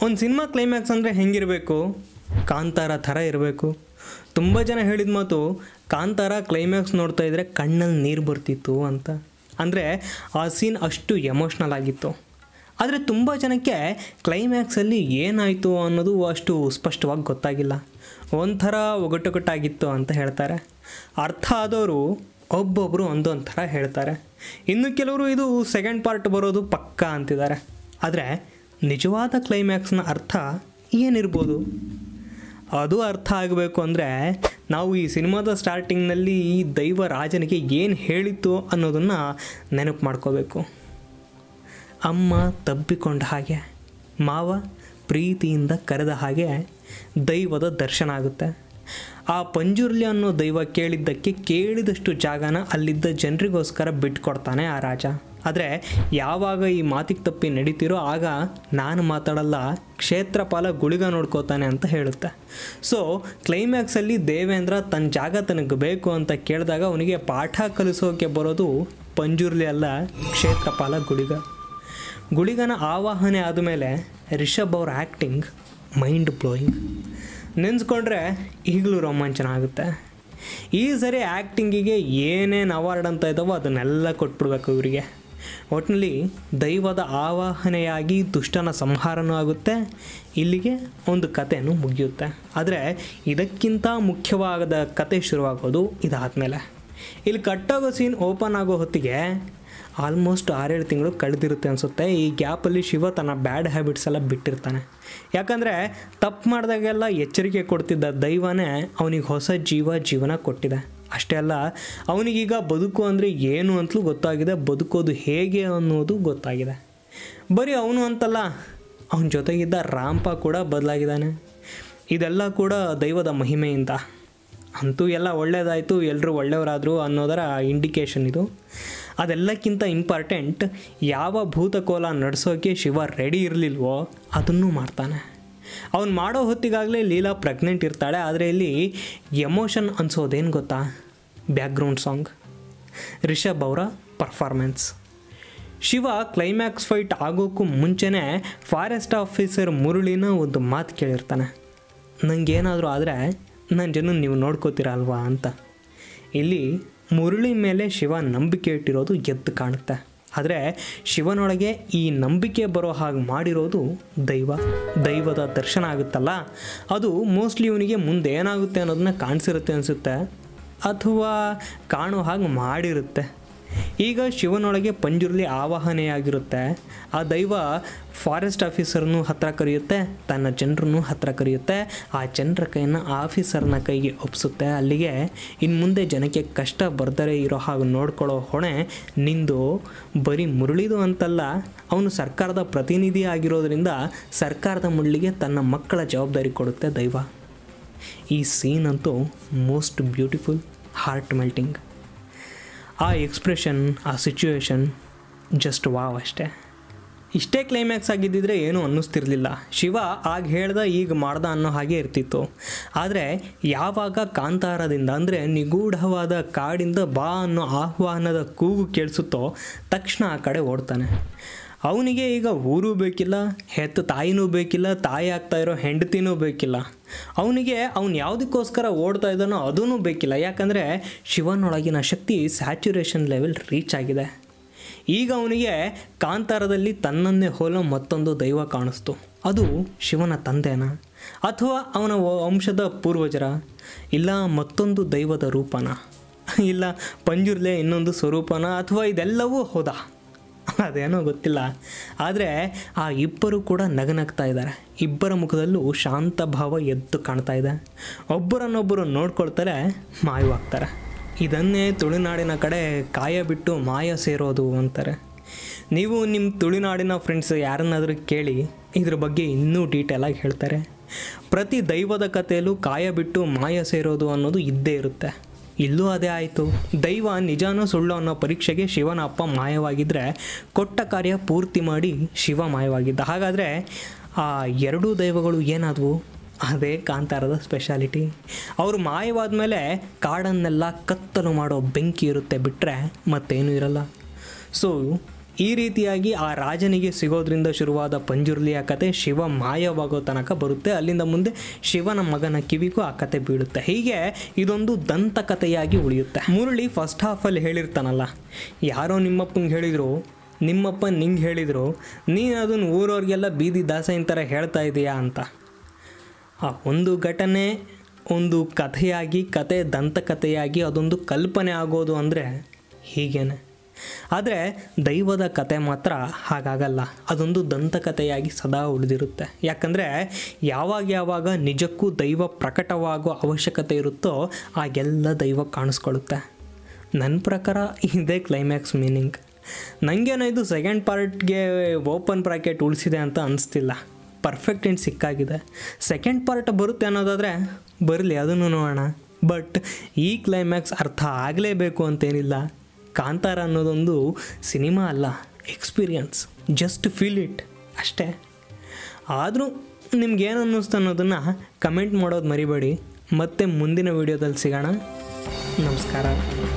ಒಂದು cinema climax ಅಂದರೆ ಹೆಂಗಿರಬೇಕು ಕಾಂತಾರ ಥರ ಇರಬೇಕು ತುಂಬ ಜನ ಹೇಳಿದ ಮಾತು ಕಾಂತಾರ ಕ್ಲೈಮ್ಯಾಕ್ಸ್ ನೋಡ್ತಾ ಇದ್ರೆ ಕಣ್ಣಲ್ಲಿ ನೀರು ಬರ್ತಿತ್ತು ಅಂತ ಅಂದರೆ ಆ ಸೀನ್ ಅಷ್ಟು ಎಮೋಷ್ನಲ್ ಆಗಿತ್ತು ಆದರೆ ತುಂಬ ಜನಕ್ಕೆ ಕ್ಲೈಮ್ಯಾಕ್ಸಲ್ಲಿ ಏನಾಯಿತು ಅನ್ನೋದು ಅಷ್ಟು ಸ್ಪಷ್ಟವಾಗಿ ಗೊತ್ತಾಗಿಲ್ಲ ಒಂಥರ ಒಗಟೊಗಟಾಗಿತ್ತು ಅಂತ ಹೇಳ್ತಾರೆ ಅರ್ಥ ಆದವರು ಒಬ್ಬೊಬ್ಬರು ಒಂದೊಂದು ಥರ ಹೇಳ್ತಾರೆ ಇನ್ನು ಕೆಲವರು ಇದು ಸೆಕೆಂಡ್ ಪಾರ್ಟ್ ಬರೋದು ಪಕ್ಕಾ ಅಂತಿದ್ದಾರೆ ಆದರೆ ನಿಜವಾದ ಕ್ಲೈಮ್ಯಾಕ್ಸ್ನ ಅರ್ಥ ಏನಿರ್ಬೋದು ಅದು ಅರ್ಥ ಆಗಬೇಕು ಅಂದರೆ ನಾವು ಈ ಸಿನಿಮಾದ ಸ್ಟಾರ್ಟಿಂಗ್ನಲ್ಲಿ ಈ ದೈವ ರಾಜನಿಗೆ ಏನು ಹೇಳಿತ್ತು ಅನ್ನೋದನ್ನು ನೆನಪು ಮಾಡ್ಕೋಬೇಕು ಅಮ್ಮ ತಬ್ಬಿಕೊಂಡ ಹಾಗೆ ಮಾವ ಪ್ರೀತಿಯಿಂದ ಕರೆದ ಹಾಗೆ ದೈವದ ದರ್ಶನ ಆಗುತ್ತೆ ಆ ಪಂಜುರ್ಲಿ ಅನ್ನೋ ದೈವ ಕೇಳಿದ್ದಕ್ಕೆ ಕೇಳಿದಷ್ಟು ಜಾಗನ ಅಲ್ಲಿದ್ದ ಜನರಿಗೋಸ್ಕರ ಬಿಟ್ಕೊಡ್ತಾನೆ ಆ ರಾಜ ಆದರೆ ಯಾವಾಗ ಈ ಮಾತಿಗೆ ತಪ್ಪಿ ನಡೀತಿರೋ ಆಗ ನಾನು ಮಾತಾಡಲ್ಲ ಕ್ಷೇತ್ರಪಾಲ ಗುಳಿಗ ನೋಡ್ಕೋತಾನೆ ಅಂತ ಹೇಳುತ್ತೆ ಸೊ ಕ್ಲೈಮ್ಯಾಕ್ಸಲ್ಲಿ ದೇವೇಂದ್ರ ತನ್ನ ಜಾಗ ತನಗೆ ಬೇಕು ಅಂತ ಕೇಳಿದಾಗ ಅವನಿಗೆ ಪಾಠ ಕಲಿಸೋಕೆ ಬರೋದು ಪಂಜುರ್ಲಿ ಅಲ್ಲ ಕ್ಷೇತ್ರಪಾಲ ಗುಳಿಗ ಗುಳಿಗನ ಆವಾಹನೆ ಆದಮೇಲೆ ರಿಷಬ್ ಅವ್ರ ಆ್ಯಕ್ಟಿಂಗ್ ಮೈಂಡ್ ಬ್ಲೋಯಿಂಗ್ ನೆನೆಸ್ಕೊಂಡ್ರೆ ಈಗಲೂ ರೋಮಾಂಚನ ಆಗುತ್ತೆ ಈ ಸರಿ ಆ್ಯಕ್ಟಿಂಗಿಗೆ ಏನೇನು ಅವಾರ್ಡ್ ಅಂತ ಇದ್ದಾವೋ ಅದನ್ನೆಲ್ಲ ಕೊಟ್ಬಿಡ್ಬೇಕು ಇವರಿಗೆ ಒಟ್ಟಿನಲ್ಲಿ ದೈವದ ಆವಾಹನೆಯಾಗಿ ದುಷ್ಟನ ಸಂಹಾರನೂ ಆಗುತ್ತೆ ಇಲ್ಲಿಗೆ ಒಂದು ಕಥೆನೂ ಮುಗಿಯುತ್ತೆ ಆದರೆ ಇದಕ್ಕಿಂತ ಮುಖ್ಯವಾದ ಕತೆ ಶುರುವಾಗೋದು ಇದಾದಮೇಲೆ ಇಲ್ಲಿ ಕಟ್ಟಾಗೋ ಸೀನ್ ಓಪನ್ ಆಗೋ ಹೊತ್ತಿಗೆ ಆಲ್ಮೋಸ್ಟ್ ಆರೇಳು ತಿಂಗಳು ಕಳೆದಿರುತ್ತೆ ಅನಿಸುತ್ತೆ ಈ ಗ್ಯಾಪಲ್ಲಿ ಶಿವ ತನ್ನ ಬ್ಯಾಡ್ ಹ್ಯಾಬಿಟ್ಸ್ ಎಲ್ಲ ಬಿಟ್ಟಿರ್ತಾನೆ ಯಾಕಂದರೆ ತಪ್ಪು ಮಾಡಿದಾಗೆಲ್ಲ ಎಚ್ಚರಿಕೆ ಕೊಡ್ತಿದ್ದ ದೈವನೇ ಅವನಿಗೆ ಹೊಸ ಜೀವ ಜೀವನ ಕೊಟ್ಟಿದೆ ಅಷ್ಟೇ ಅಲ್ಲ ಅವನಿಗೀಗ ಬದುಕು ಅಂದರೆ ಏನು ಅಂತಲೂ ಗೊತ್ತಾಗಿದೆ ಬದುಕೋದು ಹೇಗೆ ಅನ್ನೋದು ಗೊತ್ತಾಗಿದೆ ಬರೀ ಅವನು ಅಂತಲ್ಲ ಅವನ ಜೊತೆಗಿದ್ದ ರಾಂಪ ಕೂಡ ಬದಲಾಗಿದ್ದಾನೆ ಇದೆಲ್ಲ ಕೂಡ ದೈವದ ಮಹಿಮೆಯಿಂದ ಅಂತೂ ಎಲ್ಲ ಒಳ್ಳೆಯದಾಯಿತು ಎಲ್ಲರೂ ಒಳ್ಳೆಯವರಾದರು ಅನ್ನೋದರ ಇಂಡಿಕೇಶನ್ ಇದು ಅದೆಲ್ಲಕ್ಕಿಂತ ಇಂಪಾರ್ಟೆಂಟ್ ಯಾವ ಭೂತಕೋಲ ನಡೆಸೋಕೆ ಶಿವ ರೆಡಿ ಇರಲಿಲ್ವೋ ಅದನ್ನು ಮಾಡ್ತಾನೆ ಅವ್ನು ಮಾಡೋ ಹೊತ್ತಿಗಾಗಲೇ ಲೀಲಾ ಪ್ರೆಗ್ನೆಂಟ್ ಇರ್ತಾಳೆ ಆದರೆ ಇಲ್ಲಿ ಎಮೋಷನ್ ಅನ್ಸೋದೇನು ಗೊತ್ತಾ ಬ್ಯಾಕ್ಗ್ರೌಂಡ್ ಸಾಂಗ್ ರಿಷಬ್ ಅವರ ಪರ್ಫಾರ್ಮೆನ್ಸ್ ಶಿವ ಕ್ಲೈಮ್ಯಾಕ್ಸ್ ಫೈಟ್ ಆಗೋಕ್ಕೂ ಮುಂಚೆನೇ ಫಾರೆಸ್ಟ್ ಆಫೀಸರ್ ಮುರುಳಿನ ಒಂದು ಮಾತು ಕೇಳಿರ್ತಾನೆ ನನಗೇನಾದರೂ ಆದರೆ ನನ್ನ ಜನ ನೀವು ನೋಡ್ಕೋತೀರ ಅಲ್ವಾ ಅಂತ ಇಲ್ಲಿ ಮುರುಳಿ ಮೇಲೆ ಶಿವ ನಂಬಿಕೆ ಇಟ್ಟಿರೋದು ಎದ್ದು ಕಾಣುತ್ತೆ ಆದರೆ ಶಿವನೊಳಗೆ ಈ ನಂಬಿಕೆ ಬರೋ ಹಾಗೆ ಮಾಡಿರೋದು ದೈವ ದೈವದ ದರ್ಶನ ಆಗುತ್ತಲ್ಲ ಅದು ಮೋಸ್ಟ್ಲಿ ಇವನಿಗೆ ಮುಂದೆ ಏನಾಗುತ್ತೆ ಅನ್ನೋದನ್ನ ಕಾಣಿಸಿರುತ್ತೆ ಅನಿಸುತ್ತೆ ಅಥವಾ ಕಾಣೋ ಹಾಗೆ ಮಾಡಿರುತ್ತೆ ಈಗ ಶಿವನೊಳಗೆ ಪಂಜುರ್ಲಿ ಆವಾಹನೆಯಾಗಿರುತ್ತೆ ಆ ದೈವ ಫಾರೆಸ್ಟ್ ಆಫೀಸರ್ನು ಹತ್ರ ಕರೆಯುತ್ತೆ ತನ್ನ ಜನರನ್ನು ಹತ್ರ ಕರೆಯುತ್ತೆ ಆ ಜನರ ಕೈಯನ್ನು ಆಫೀಸರ್ನ ಕೈಗೆ ಒಪ್ಪಿಸುತ್ತೆ ಅಲ್ಲಿಗೆ ಇನ್ನು ಮುಂದೆ ಜನಕ್ಕೆ ಕಷ್ಟ ಬರ್ದರೆ ಇರೋ ಹಾಗೆ ನೋಡ್ಕೊಳ್ಳೋ ಹೊಣೆ ನಿಂದು ಬರೀ ಮುರುಳಿದು ಅಂತಲ್ಲ ಅವನು ಸರ್ಕಾರದ ಪ್ರತಿನಿಧಿ ಆಗಿರೋದ್ರಿಂದ ಸರ್ಕಾರದ ಮುಳ್ಳಿಗೆ ತನ್ನ ಮಕ್ಕಳ ಜವಾಬ್ದಾರಿ ಕೊಡುತ್ತೆ ದೈವ ಈ ಸೀನ್ ಅಂತೂ ಮೋಸ್ಟ್ ಬ್ಯೂಟಿಫುಲ್ ಹಾರ್ಟ್ ಮೆಲ್ಟಿಂಗ್ ಆ ಎಕ್ಸ್ಪ್ರೆಷನ್ ಆ ಸಿಚುವೇಶನ್ ಜಸ್ಟ್ ವಾವ್ ಅಷ್ಟೇ ಇಷ್ಟೇ ಕ್ಲೈಮ್ಯಾಕ್ಸ್ ಆಗಿದ್ದಿದ್ರೆ ಏನೂ ಅನ್ನಿಸ್ತಿರ್ಲಿಲ್ಲ ಶಿವ ಆಗ ಹೇಳ್ದ ಈಗ ಮಾಡ್ದ ಅನ್ನೋ ಹಾಗೆ ಇರ್ತಿತ್ತು ಆದರೆ ಯಾವಾಗ ಕಾಂತಾರದಿಂದ ಅಂದರೆ ನಿಗೂಢವಾದ ಕಾಡಿಂದ ಬಾ ಅನ್ನೋ ಆಹ್ವಾನದ ಕೂಗು ಕೇಳಿಸುತ್ತೋ ತಕ್ಷಣ ಆ ಕಡೆ ಓಡ್ತಾನೆ ಅವನಿಗೆ ಈಗ ಊರೂ ಬೇಕಿಲ್ಲ ಹೆತ್ತ ತಾಯಿನೂ ಬೇಕಿಲ್ಲ ತಾಯಿ ಆಗ್ತಾ ಇರೋ ಹೆಂಡತಿನೂ ಬೇಕಿಲ್ಲ ಅವನಿಗೆ ಅವನು ಯಾವುದಕ್ಕೋಸ್ಕರ ಓಡ್ತಾ ಇದ್ದಾನೋ ಅದೂ ಬೇಕಿಲ್ಲ ಯಾಕಂದರೆ ಶಿವನೊಳಗಿನ ಶಕ್ತಿ ಸ್ಯಾಚುರೇಷನ್ ಲೆವೆಲ್ ರೀಚ್ ಆಗಿದೆ ಈಗ ಅವನಿಗೆ ಕಾಂತಾರದಲ್ಲಿ ತನ್ನನ್ನೇ ಹೋಲೋ ಮತ್ತೊಂದು ದೈವ ಕಾಣಿಸ್ತು ಅದು ಶಿವನ ತಂದೆನ ಅಥವಾ ಅವನ ವಂಶದ ಪೂರ್ವಜರ ಇಲ್ಲ ಮತ್ತೊಂದು ದೈವದ ರೂಪನ ಇಲ್ಲ ಪಂಜುರ್ಲೆ ಇನ್ನೊಂದು ಸ್ವರೂಪನ ಅಥವಾ ಇದೆಲ್ಲವೂ ಹೌದಾ ಅದೇನೋ ಗೊತ್ತಿಲ್ಲ ಆದರೆ ಆ ಇಬ್ಬರು ಕೂಡ ನಗನಗ್ತಾ ಇದ್ದಾರೆ ಇಬ್ಬರ ಮುಖದಲ್ಲೂ ಶಾಂತ ಭಾವ ಎದ್ದು ಕಾಣ್ತಾ ಇದೆ ಒಬ್ಬರನ್ನೊಬ್ಬರು ನೋಡ್ಕೊಳ್ತಾರೆ ಮಾಯವಾಗ್ತಾರೆ ಇದನ್ನೇ ತುಳುನಾಡಿನ ಕಡೆ ಕಾಯ ಬಿಟ್ಟು ಮಾಯ ಸೇರೋದು ಅಂತಾರೆ ನೀವು ನಿಮ್ಮ ತುಳುನಾಡಿನ ಫ್ರೆಂಡ್ಸ್ ಯಾರನ್ನಾದರೂ ಕೇಳಿ ಇದ್ರ ಬಗ್ಗೆ ಇನ್ನೂ ಡೀಟೇಲಾಗಿ ಹೇಳ್ತಾರೆ ಪ್ರತಿ ದೈವದ ಕಥೆಯಲ್ಲೂ ಕಾಯ ಬಿಟ್ಟು ಮಾಯ ಸೇರೋದು ಅನ್ನೋದು ಇದ್ದೇ ಇರುತ್ತೆ ಇಲ್ಲೂ ಅದೇ ಆಯಿತು ದೈವ ನಿಜಾನೋ ಸುಳ್ಳು ಅನ್ನೋ ಪರೀಕ್ಷೆಗೆ ಶಿವನ ಅಪ್ಪ ಮಾಯವಾಗಿದ್ದರೆ ಕೊಟ್ಟ ಕಾರ್ಯ ಪೂರ್ತಿ ಮಾಡಿ ಶಿವ ಮಾಯವಾಗಿದ್ದ ಹಾಗಾದರೆ ಆ ಎರಡೂ ದೈವಗಳು ಏನಾದವು ಅದೇ ಕಾಂತಾರದ ಸ್ಪೆಷಾಲಿಟಿ ಅವರು ಮಾಯವಾದ ಮೇಲೆ ಕಾಡನ್ನೆಲ್ಲ ಕತ್ತಲು ಮಾಡೋ ಬೆಂಕಿ ಇರುತ್ತೆ ಬಿಟ್ಟರೆ ಮತ್ತೇನೂ ಇರಲ್ಲ ಸೊ ಈ ರೀತಿಯಾಗಿ ಆ ರಾಜನಿಗೆ ಸಿಗೋದ್ರಿಂದ ಶುರುವಾದ ಪಂಜುರ್ಲಿಯ ಕತೆ ಶಿವ ಮಾಯವಾಗೋ ತನಕ ಬರುತ್ತೆ ಅಲ್ಲಿಂದ ಮುಂದೆ ಶಿವನ ಮಗನ ಕಿವಿಗೂ ಆ ಕತೆ ಬೀಳುತ್ತೆ ಹೀಗೆ ಇದೊಂದು ದಂತಕಥೆಯಾಗಿ ಉಳಿಯುತ್ತೆ ಮುರಳಿ ಫಸ್ಟ್ ಹಾಫಲ್ಲಿ ಹೇಳಿರ್ತಾನಲ್ಲ ಯಾರೋ ನಿಮ್ಮಪ್ಪಂಗೆ ಹೇಳಿದರು ನಿಮ್ಮಪ್ಪ ನಿಂಗೆ ಹೇಳಿದರು ನೀನು ಅದನ್ನು ಊರವ್ರಿಗೆಲ್ಲ ಬೀದಿ ದಾಸೈನ ಥರ ಹೇಳ್ತಾ ಇದೀಯಾ ಅಂತ ಆ ಒಂದು ಘಟನೆ ಒಂದು ಕಥೆಯಾಗಿ ಕತೆ ದಂತಕಥೆಯಾಗಿ ಅದೊಂದು ಕಲ್ಪನೆ ಆಗೋದು ಅಂದರೆ ಹೀಗೇನೆ ಆದರೆ ದೈವದ ಕತೆ ಮಾತ್ರ ಹಾಗಾಗಲ್ಲ ಅದೊಂದು ದಂತಕಥೆಯಾಗಿ ಸದಾ ಉಳಿದಿರುತ್ತೆ ಯಾಕಂದರೆ ಯಾವಾಗ ಯಾವಾಗ ನಿಜಕ್ಕೂ ದೈವ ಪ್ರಕಟವಾಗೋ ಅವಶ್ಯಕತೆ ಇರುತ್ತೋ ಆಗೆಲ್ಲ ದೈವ ಕಾಣಿಸ್ಕೊಳ್ಳುತ್ತೆ ನನ್ನ ಪ್ರಕಾರ ಇದೇ ಕ್ಲೈಮ್ಯಾಕ್ಸ್ ಮೀನಿಂಗ್ ನನಗೇನೋ ಇದು ಸೆಕೆಂಡ್ ಪಾರ್ಟ್ಗೆ ಓಪನ್ ಬ್ರಾಕೆಟ್ ಉಳಿಸಿದೆ ಅಂತ ಅನಿಸ್ತಿಲ್ಲ ಪರ್ಫೆಕ್ಟ್ ಎಂಡ್ ಸಿಕ್ಕಾಗಿದೆ ಸೆಕೆಂಡ್ ಪಾರ್ಟ್ ಬರುತ್ತೆ ಅನ್ನೋದಾದರೆ ಬರಲಿ ಅದನ್ನು ನೋಡೋಣ ಬಟ್ ಈ ಕ್ಲೈಮ್ಯಾಕ್ಸ್ ಅರ್ಥ ಆಗಲೇಬೇಕು ಅಂತೇನಿಲ್ಲ ಕಾಂತಾರ ಅನ್ನೋದೊಂದು ಸಿನಿಮಾ ಅಲ್ಲ ಎಕ್ಸ್ಪೀರಿಯನ್ಸ್ ಜಸ್ಟ್ ಫೀಲ್ ಇಟ್ ಅಷ್ಟೇ ಆದರೂ ನಿಮ್ಗೇನು ಅನ್ನಿಸ್ತು ಅನ್ನೋದನ್ನು ಕಮೆಂಟ್ ಮಾಡೋದು ಮರಿಬೇಡಿ ಮತ್ತೆ ಮುಂದಿನ ವೀಡಿಯೋದಲ್ಲಿ ಸಿಗೋಣ ನಮಸ್ಕಾರ